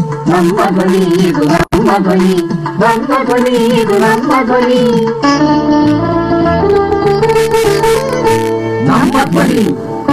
ನಮ್ಮ ಧ್ವನಿ ಇದು ನಮ್ಮ ಧ್ವನಿ ನಮ್ಮ ಧ್ವನಿ ಇದು ನಮ್ಮ ಧ್ವನಿ ನಮ್ಮ ಧ್ವನಿ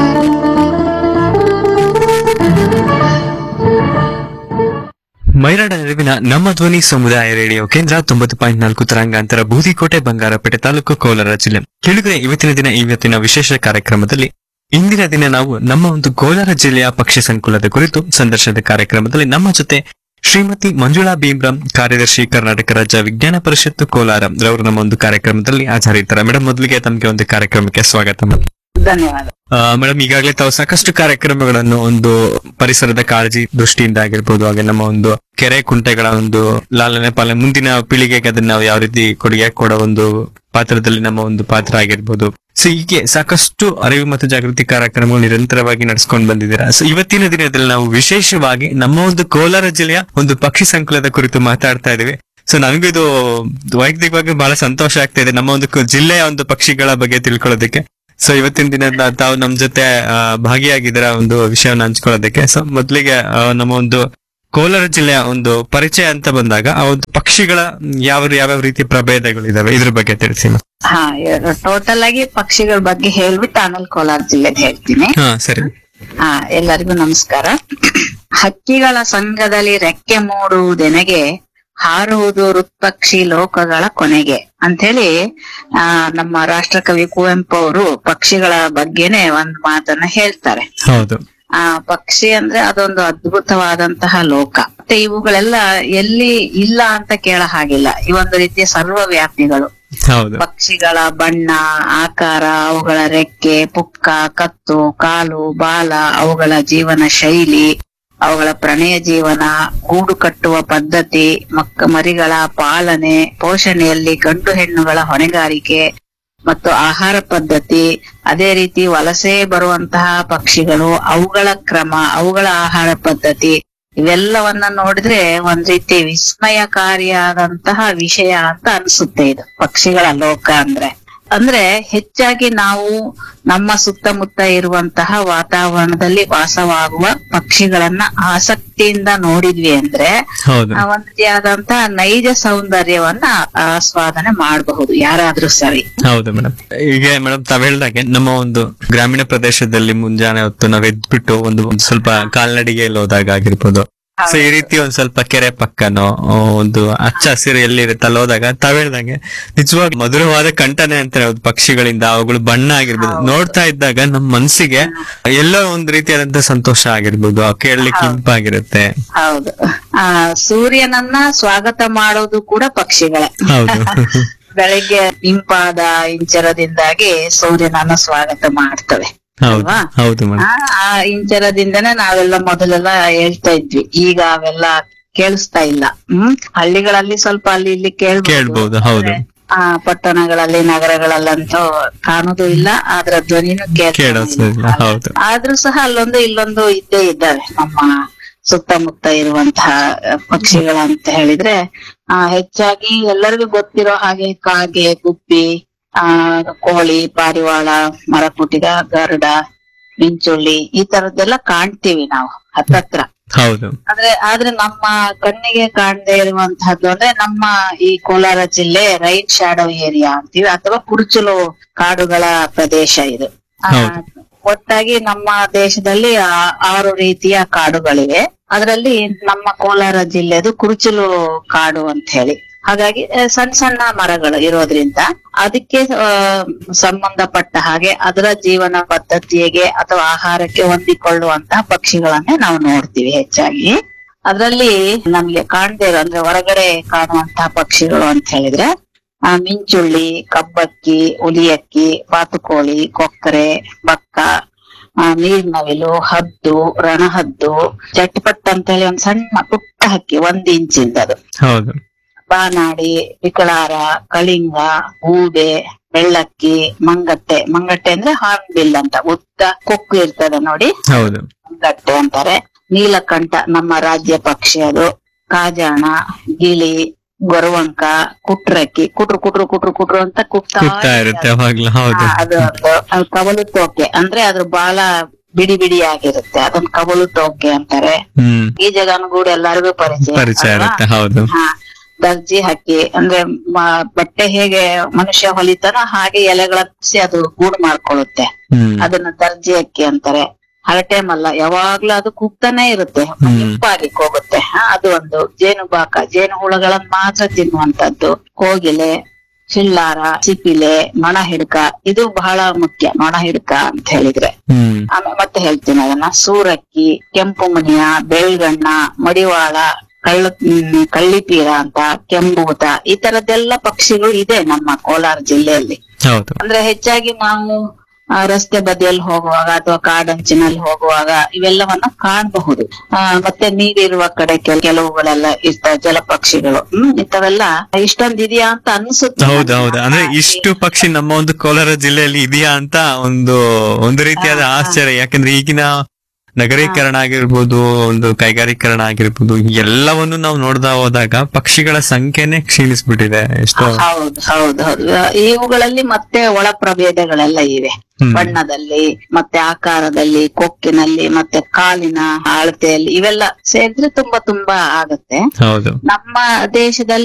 ಮೈರಾಡ ನೆರವಿನ ನಮ್ಮ ಧ್ವನಿ ಸಮುದಾಯ ರೇಡಿಯೋ ಕೇಂದ್ರ ತೊಂಬತ್ತು ಪಾಯಿಂಟ್ ನಾಲ್ಕು ತರಂಗಾಂತರ ಬೂದಿಕೋಟೆ ಬಂಗಾರಪೇಟೆ ತಾಲೂಕು ಕೋಲಾರ ಜಿಲ್ಲೆ ಕೇಳಿದ್ರೆ ಇವತ್ತಿನ ದಿನ ಇವತ್ತಿನ ವಿಶೇಷ ಕಾರ್ಯಕ್ರಮದಲ್ಲಿ ಇಂದಿನ ದಿನ ನಾವು ನಮ್ಮ ಒಂದು ಕೋಲಾರ ಜಿಲ್ಲೆಯ ಪಕ್ಷಿ ಸಂಕುಲದ ಕುರಿತು ಸಂದರ್ಶನದ ಕಾರ್ಯಕ್ರಮದಲ್ಲಿ ನಮ್ಮ ಜೊತೆ ಶ್ರೀಮತಿ ಮಂಜುಳಾ ಭೀಮ್ರಾಮ್ ಕಾರ್ಯದರ್ಶಿ ಕರ್ನಾಟಕ ರಾಜ್ಯ ವಿಜ್ಞಾನ ಪರಿಷತ್ತು ಕೋಲಾರ ರವರು ನಮ್ಮ ಒಂದು ಕಾರ್ಯಕ್ರಮದಲ್ಲಿ ಹಾಜರಿರ್ತಾರೆ ಮೇಡಮ್ ಮೊದಲಿಗೆ ತಮಗೆ ಒಂದು ಕಾರ್ಯಕ್ರಮಕ್ಕೆ ಸ್ವಾಗತ madam. ಧನ್ಯವಾದ ಮೇಡಮ್ ಈಗಾಗಲೇ ತಾವು ಸಾಕಷ್ಟು ಕಾರ್ಯಕ್ರಮಗಳನ್ನು ಒಂದು ಪರಿಸರದ ಕಾಳಜಿ ದೃಷ್ಟಿಯಿಂದ ಆಗಿರ್ಬೋದು ಹಾಗೆ ನಮ್ಮ ಒಂದು ಕೆರೆ ಕುಂಟೆಗಳ ಒಂದು ಲಾಲನೆ ಪಾಲನೆ ಮುಂದಿನ ಪೀಳಿಗೆಗೆ ಅದನ್ನ ನಾವು ಯಾವ ರೀತಿ ಕೊಡುಗೆ ಕೊಡೋ ಒಂದು ಪಾತ್ರದಲ್ಲಿ ನಮ್ಮ ಒಂದು ಪಾತ್ರ ಆಗಿರ್ಬೋದು ಸೊ ಹೀಗೆ ಸಾಕಷ್ಟು ಅರಿವು ಮತ್ತು ಜಾಗೃತಿ ಕಾರ್ಯಕ್ರಮಗಳು ನಿರಂತರವಾಗಿ ನಡೆಸ್ಕೊಂಡು ಬಂದಿದ್ದೀರಾ ಸೊ ಇವತ್ತಿನ ದಿನದಲ್ಲಿ ನಾವು ವಿಶೇಷವಾಗಿ ನಮ್ಮ ಒಂದು ಕೋಲಾರ ಜಿಲ್ಲೆಯ ಒಂದು ಪಕ್ಷಿ ಸಂಕುಲದ ಕುರಿತು ಮಾತಾಡ್ತಾ ಇದ್ದೀವಿ ಸೊ ನನಗೂ ಇದು ವೈಯಕ್ತಿಕವಾಗಿ ಬಹಳ ಸಂತೋಷ ಆಗ್ತಾ ಇದೆ ನಮ್ಮ ಒಂದು ಕ- ಜಿಲ್ಲೆಯ ಒಂದು ಪಕ್ಷಿಗಳ ಬಗ್ಗೆ ತಿಳ್ಕೊಳ್ಳೋದಕ್ಕೆ ಸೊ ಇವತ್ತಿನ ದಿನ ನ- ತಾವು ನಮ್ ಜೊತೆ ಆ, ಭಾಗಿಯಾಗಿದ್ದೀರ ಒಂದು ವಿಷಯವನ್ನು ಹಂಚ್ಕೊಳ್ಳೋದಕ್ಕೆ ಸೊ ಮೊದಲಿಗೆ ನಮ್ಮ ಒಂದು ಕೋಲಾರ ಜಿಲ್ಲೆಯ ಒಂದು ಪರಿಚಯ ಅಂತ ಬಂದಾಗ ಆ ಒಂದು ಪಕ್ಷಿಗಳ ಮ್, ಯಾವ ಯಾವ್ಯಾವ ರೀತಿಯ ಪ್ರಭೇದಗಳಿದಾವೆ ಇದ್ರ ಬಗ್ಗೆ ತಿಳಿಸಿ ma'am. ಹಾ ಟೋಟಲ್ ಆಗಿ ಪಕ್ಷಿಗಳ ಬಗ್ಗೆ ಹೇಳ್ಬಿಟ್ಟು ಆಮೇಲೆ ಕೋಲಾರ ಜಿಲ್ಲೆದ್ ಹೇಳ್ತೀನಿ ಹಾ ಸರಿ ಹಾ ಎಲ್ಲರಿಗೂ ನಮಸ್ಕಾರ ಹಕ್ಕಿಗಳ ಸಂಘದಲ್ಲಿ ರೆಕ್ಕೆ ಮೂಡುವುದೆನಗೆ ಹಾರುವುದು ಋತ್ಪಕ್ಷಿ ಲೋಕಗಳ ಕೊನೆಗೆ ಅಂಥೇಳಿ ಆ ನಮ್ಮ ರಾಷ್ಟ್ರಕವಿ ಕುವೆಂಪು ಅವರು ಪಕ್ಷಿಗಳ ಬಗ್ಗೆನೆ ಒಂದ್ ಮಾತನ್ನ ಹೇಳ್ತಾರೆ ಹೌದು ಆ ಪಕ್ಷಿ ಅಂದ್ರೆ ಅದೊಂದು ಅದ್ಭುತವಾದಂತಹ ಲೋಕ ಮತ್ತೆ ಇವುಗಳೆಲ್ಲ ಎಲ್ಲಿ ಇಲ್ಲ ಅಂತ ಕೇಳ ಹಾಗಿಲ್ಲ ಈ ಒಂದು ರೀತಿಯ ಸರ್ವವ್ಯಾಪಿಗಳು ಹೌದು ಪಕ್ಷಿಗಳ ಬಣ್ಣ ಆಕಾರ ಅವುಗಳ ರೆಕ್ಕೆ ಪುಕ್ಕ ಕತ್ತು ಕಾಲು ಬಾಲ ಅವುಗಳ ಜೀವನ ಶೈಲಿ ಅವುಗಳ ಪ್ರಣಯ ಜೀವನ ಗೂಡು ಕಟ್ಟುವ ಪದ್ಧತಿ ಮಕ್ಕ ಮರಿಗಳ ಪಾಲನೆ ಪೋಷಣೆಯಲ್ಲಿ ಗಂಡು ಹೆಣ್ಣುಗಳ ಹೊಣೆಗಾರಿಕೆ ಮತ್ತು ಆಹಾರ ಪದ್ಧತಿ ಅದೇ ರೀತಿ ವಲಸೆ ಬರುವಂತಹ ಪಕ್ಷಿಗಳು ಅವುಗಳ ಕ್ರಮ ಅವುಗಳ ಆಹಾರ ಪದ್ಧತಿ ಇವೆಲ್ಲವನ್ನ ನೋಡಿದ್ರೆ ಒಂದ್ ರೀತಿ ವಿಸ್ಮಯಕಾರಿಯಾದಂತಹ ವಿಷಯ ಅಂತ ಅನ್ಸುತ್ತೆ ಇದು ಪಕ್ಷಿಗಳ ಲೋಕ ಅಂದ್ರೆ ಅಂದ್ರೆ ಹೆಚ್ಚಾಗಿ ನಾವು ನಮ್ಮ ಸುತ್ತಮುತ್ತ ಇರುವಂತಹ ವಾತಾವರಣದಲ್ಲಿ ವಾಸವಾಗುವ ಪಕ್ಷಿಗಳನ್ನ ಆಸಕ್ತಿಯಿಂದ ನೋಡಿದ್ವಿ ಅಂದ್ರೆ ಹೌದು ಆ ಒಂದ್ ರೀತಿಯಾದಂತಹ ನೈಜ ಸೌಂದರ್ಯವನ್ನ ಆಸ್ವಾದನೆ ಮಾಡಬಹುದು ಯಾರಾದ್ರೂ ಸರಿ ಹೌದು ಮೇಡಮ್ ಈಗ ಮೇಡಮ್ ತಾವ್ ಹೇಳ್ದಾಗೆ ನಮ್ಮ ಒಂದು ಗ್ರಾಮೀಣ ಪ್ರದೇಶದಲ್ಲಿ ಮುಂಜಾನೆ ಹೊತ್ತು ನಾವ್ ಎದ್ಬಿಟ್ಟು ಒಂದು ಒಂದು ಸ್ವಲ್ಪ ಕಾಲ್ನಡಿಗೆಯಲ್ಲಿ ಹೋದಾಗ ಆಗಿರ್ಬೋದು ಸೊ ಈ ರೀತಿ ಒಂದ್ ಸ್ವಲ್ಪ ಕೆರೆ ಪಕ್ಕನೋ ಆ, ಒಂದು ಹಚ್ಚ ಹಸಿರು ಎಲ್ಲಿರುತ್ತೆ ಅಲ್ಲಿ ಹೋದಾಗ ತಾವ್ ಹೇಳ್ದಂಗೆ ನಿಜವಾಗಿ ಮಧುರವಾದ ಕಂಠನೆ ಅಂತ ಹೇಳ್ಬೋದು ಪಕ್ಷಿಗಳಿಂದ ಅವುಗಳು ಬಣ್ಣ ಆಗಿರ್ಬೋದು ನೋಡ್ತಾ ಇದ್ದಾಗ ನಮ್ ಮನ್ಸಿಗೆ ಎಲ್ಲೋ ಒಂದ್ ರೀತಿಯಾದಂತ ಸಂತೋಷ ಆಗಿರ್ಬೋದು ಆ ಕೇಳಲಿಕ್ಕೆ ಇಂಪಾಗಿರುತ್ತೆ ಹೌದು ಆ ಸೂರ್ಯನನ್ನ ಸ್ವಾಗತ ಮಾಡೋದು ಕೂಡ ಪಕ್ಷಿಗಳೇ ಹೌದು ಬೆಳಿಗ್ಗೆ ಇಂಪಾದ ಇಂಚರದಿಂದಾಗಿ ಸೂರ್ಯನನ್ನ ಸ್ವಾಗತ ಮಾಡ್ತವೆ ಹೌದು ಅಲ್ವಾ? ಹೌದು ಮೇಡಮ್ ಆ ಆ ಇಂಚರದಿಂದನೇ ನಾವೆಲ್ಲ ಮೊದಲೆಲ್ಲ ಹೇಳ್ತಾ ಇದ್ವಿ ಈಗ ಅವೆಲ್ಲ ಕೇಳಿಸ್ತಾ ಇಲ್ಲ ಹ್ಮ್ ಹಳ್ಳಿಗಳಲ್ಲಿ ಸ್ವಲ್ಪ ಅಲ್ಲಿ ಇಲ್ಲಿ ಕೇಳ್ಬೋದು ಕೇಳ್ಬೋದು, ಹೌದು. ಆ ಪಟ್ಟಣಗಳಲ್ಲಿ ನಗರಗಳಲ್ಲಂತೂ ಕಾಣೋದು ಇಲ್ಲ ಅದ್ರ ಧ್ವನಿನೂ ಕೇಳ್ತಾ ಕೇಳಿಸೋದಿಲ್ಲ, ಇಲ್ಲ. ಹೌದು. ಆದ್ರೂ ಸಹ ಅಲ್ಲೊಂದು ಇಲ್ಲೊಂದು ಇದ್ದೇ ಇದ್ದಾವೆ ನಮ್ಮ ಸುತ್ತಮುತ್ತ ಇರುವಂತಹ ಪಕ್ಷಿಗಳಂತ ಹೇಳಿದ್ರೆ ಆ ಹೆಚ್ಚಾಗಿ ಎಲ್ಲರಿಗೂ ಗೊತ್ತಿರೋ ಹಾಗೆ ಕಾಗೆ ಗುಬ್ಬಿ ಆ ಕೋಳಿ ಪಾರಿವಾಳ ಮರಕುಟಿಗ ಗರುಡ ಮಿಂಚುಳ್ಳಿ ಈ ತರದ್ದೆಲ್ಲ ಕಾಣ್ತೀವಿ ನಾವು ಹತ್ತತ್ರ ಹೌದು ಆದ್ರೆ ಆದ್ರೆ ನಮ್ಮ ಕಣ್ಣಿಗೆ ಕಾಣದೇ ಇರುವಂತಹದ್ದು ಅಂದ್ರೆ ನಮ್ಮ ಈ ಕೋಲಾರ ಜಿಲ್ಲೆ ರೈನ್ ಶಾಡೋ ಏರಿಯಾ ಅಂತೀವಿ ಅಥವಾ ಕುರುಚಲು ಕಾಡುಗಳ ಪ್ರದೇಶ ಇದು ಆ, ಹೌದು. ಒಟ್ಟಾಗಿ ನಮ್ಮ ದೇಶದಲ್ಲಿ ಆ- ಆರು ರೀತಿಯ ಕಾಡುಗಳಿವೆ ಅದರಲ್ಲಿ ನಮ್ಮ ಕೋಲಾರ ಜಿಲ್ಲೆದು ಕುರುಚಲು ಕಾಡು ಅಂತ ಹೇಳಿ ಹಾಗಾಗಿ ಆ, ಸಣ್ಣ ಸಣ್ಣ ಮರಗಳು ಇರೋದ್ರಿಂದ ಅದಕ್ಕೆ ಆ, ಸಂಬಂಧಪಟ್ಟ ಹಾಗೆ ಅದರ ಜೀವನ ಪದ್ಧತಿಗೆ ಅಥವಾ ಆಹಾರಕ್ಕೆ ಹೊಂದಿಕೊಳ್ಳುವಂತಹ ಪಕ್ಷಿಗಳನ್ನೇ ನಾವು ನೋಡ್ತೀವಿ ಹೆಚ್ಚಾಗಿ ಅದರಲ್ಲಿ ನಮ್ಗೆ ಕಾಣದೇ ಇರೋ ಅಂದ್ರೆ ಹೊರಗಡೆ ಕಾಣುವಂತಹ ಪಕ್ಷಿಗಳು ಅಂತ ಹೇಳಿದ್ರೆ ಆ ಮಿಂಚುಳ್ಳಿ ಕಬ್ಬಕ್ಕಿ ಹುಲಿಯಕ್ಕಿ ಬಾತುಕೋಳಿ ಕೊಕ್ಕರೆ ಬಕ್ಕ ಆ ನೀರ್ನವಿಲು ಹದ್ದು ರಣಹದ್ದು ಚಟ್ಪಟ್ ಅಂತ ಹೇಳಿ ಒಂದ್ ಸಣ್ಣ ಪುಟ್ಟ ಹಕ್ಕಿ ಒಂದ್ ಇಂಚಿಂದದು ಹೌದು ಬಾನಾಡಿ ವಿಕಳಾರ ಕಳಿಂಗ ಗೂಬೆ ಬೆಳ್ಳಕ್ಕಿ ಮಂಗಟ್ಟೆ ಮಂಗಟ್ಟೆ ಅಂದ್ರೆ ಹಾರ್ನ್ ಬಿಲ್ ಅಂತ ಉದ್ದ ಕೊಕ್ಕು ಇರ್ತದೆ ನೋಡಿ ಹೌದು ಮಂಗಟ್ಟೆ ಅಂತಾರೆ ನೀಲಕಂಠ ನಮ್ಮ ರಾಜ್ಯ ಪಕ್ಷಿ ಅದು ಕಾಜಾಣ ಗಿಳಿ ಗೊರವಂಕ ಕುಟ್ರಕ್ಕಿ ಕುಟ್ರು ಕುಟ್ರು ಕುಟ್ರು ಕುಟ್ರು ಅಂತ ಕುಟ್ತಾ ಕೂಗ್ತಾ ಇರುತ್ತೆ ಅವಾಗ್ಲೂ ಹೌದು ಹಾ, ಅದು ಒಂದು ಅದು ಕವಲು ತೋಕೆ ಅಂದ್ರೆ ಅದ್ರ ಬಾಲ ಬಿಡಿ ಬಿಡಿಯಾಗಿರುತ್ತೆ ಅದನ್ನ ಕವಲು ಟೋಕೆ ಅಂತಾರೆ ಹ್ಮ್ ಈ ಜಗನ್ಗೂಡು ಎಲ್ಲರಿಗೂ ಪರಿಚಯ ಪರಿಚಯ ಅಲ್ವಾ? ಇರುತ್ತೆ ಹೌದು ಹಾ ದರ್ಜಿ ಹಾಕಿ ಅಂದ್ರೆ ಮ- ಬಟ್ಟೆ ಹೇಗೆ ಮನುಷ್ಯ ಹೊಲಿತಾನೋ ಹಾಗೆ ಎಲೆಗಳನ್ಸಿ ಅದು ಗೂಡು ಮಾಡ್ಕೊಳ್ಳುತ್ತೆ ಹ್ಮ್ ಅದನ್ನ ದರ್ಜಿ ಅಕ್ಕಿ ಅಂತಾರೆ ಹರಟೆ ಮಲ್ಲ ಯಾವಾಗ್ಲೂ ಅದು ಕೂಗ್ತಾನೆ ಇರುತ್ತೆ ಹ್ಮ್. ಇಂಪಾಗಿ ಹೋಗುತ್ತೆ ಹಾ, ಅದು ಒಂದು ಜೇನುಬಾಕ ಜೇನು ಹುಳಗಳನ್ನ ಮಾತ್ರ ತಿನ್ನುವಂತದ್ದು ಕೋಗಿಲೆ ಚಿಲ್ಲಾರ ಸಿಪಿಲೆ ನೊಣ ಹಿಡ್ಕ ಇದು ಬಹಳ ಮುಖ್ಯ ನೊಣ ಹಿಡ್ಕ ಅಂತ ಹೇಳಿದ್ರೆ ಹ್ಮ್ ಆಮೇಲೆ ಮತ್ತೆ ಹೇಳ್ತೀನಿ ಅದನ್ನ ಸೂರಕ್ಕಿ ಕೆಂಪು ಮುನಿಯ ಬೆಳ್ಗಣ್ಣ ಮಡಿವಾಳ ಕಳ್ಳ ಹ್ಮ್, ಕಳ್ಳಿಪೀರ ಅಂತ ಕೆಂಬೂತ ಈ ತರದ್ದೆಲ್ಲ ಪಕ್ಷಿಗಳು ಇದೆ ನಮ್ಮ ಕೋಲಾರ ಜಿಲ್ಲೆಯಲ್ಲಿ ಹೌದು ಅಂದ್ರೆ ಹೆಚ್ಚಾಗಿ ನಾವು ಆ, ರಸ್ತೆ ಬದಿಯಲ್ಲಿ ಹೋಗುವಾಗ ಅಥವಾ ಕಾಡಂಚಿನಲ್ಲಿ ಹೋಗುವಾಗ ಇವೆಲ್ಲವನ್ನ ಕಾಣಬಹುದು ಆ, ಮತ್ತೆ ನೀರಿರುವ ಕಡೆ ಕೆಲ- ಕೆಲವುಗಳೆಲ್ಲ ಇರ್ತಾವೆ ಜಲಪಕ್ಷಿಗಳು ಹ್ಮ್ ಇಂಥವೆಲ್ಲ ಇಷ್ಟೊಂದ್ ಇದೆಯಾ ಅಂತ ಅನ್ಸುತ್ತೆ ಹೌದು ಹೌದು ನನಗೆ. ಅಂದ್ರೆ ಹಾ, ಇಷ್ಟು ಪಕ್ಷಿ ನಮ್ಮ ಒಂದು ಕೋಲಾರ ಜಿಲ್ಲೆಯಲ್ಲಿ ಇದೆಯಾ ಅಂತ ಒಂದು ಒಂದು ರೀತಿಯಾದ ಹಾ, ಹಾ. ಆಶ್ಚರ್ಯ ಯಾಕಂದ್ರೆ ಈಗಿನ ನಗರೀಕರಣ ಆಗಿರ್ಬೋದು ಒಂದು ಕೈಗಾರೀಕರಣ ಆಗಿರ್ಬೋದು ಎಲ್ಲವನ್ನು ನಾವು ನೋಡ್ತಾ ಹೋದಾಗ ಪಕ್ಷಿಗಳ ಸಂಖ್ಯೆನೆ ಕ್ಷೀಣಿಸ್ಬಿಟ್ಟಿದೆ ಎಷ್ಟೋ ಹೌದು ಹೌದು ಹೌದು ಇವುಗಳಲ್ಲಿ ಮತ್ತೆ ಒಳ ಪ್ರಭೇದಗಳೆಲ್ಲ ಇವೆ ಹ್ಮ್. ಬಣ್ಣದಲ್ಲಿ ಮತ್ತೆ ಆಕಾರದಲ್ಲಿ ಕೊಕ್ಕಿನಲ್ಲಿ ಮತ್ತೆ ಕಾಲಿನ ಅಳತೆಯಲ್ಲಿ ಇವೆಲ್ಲ ಸೇರಿದ್ರೆ ತುಂಬಾ ತುಂಬಾ ಆಗತ್ತೆ ಹೌದು ನಮ್ಮ ದೇಶದಲ್ಲಿ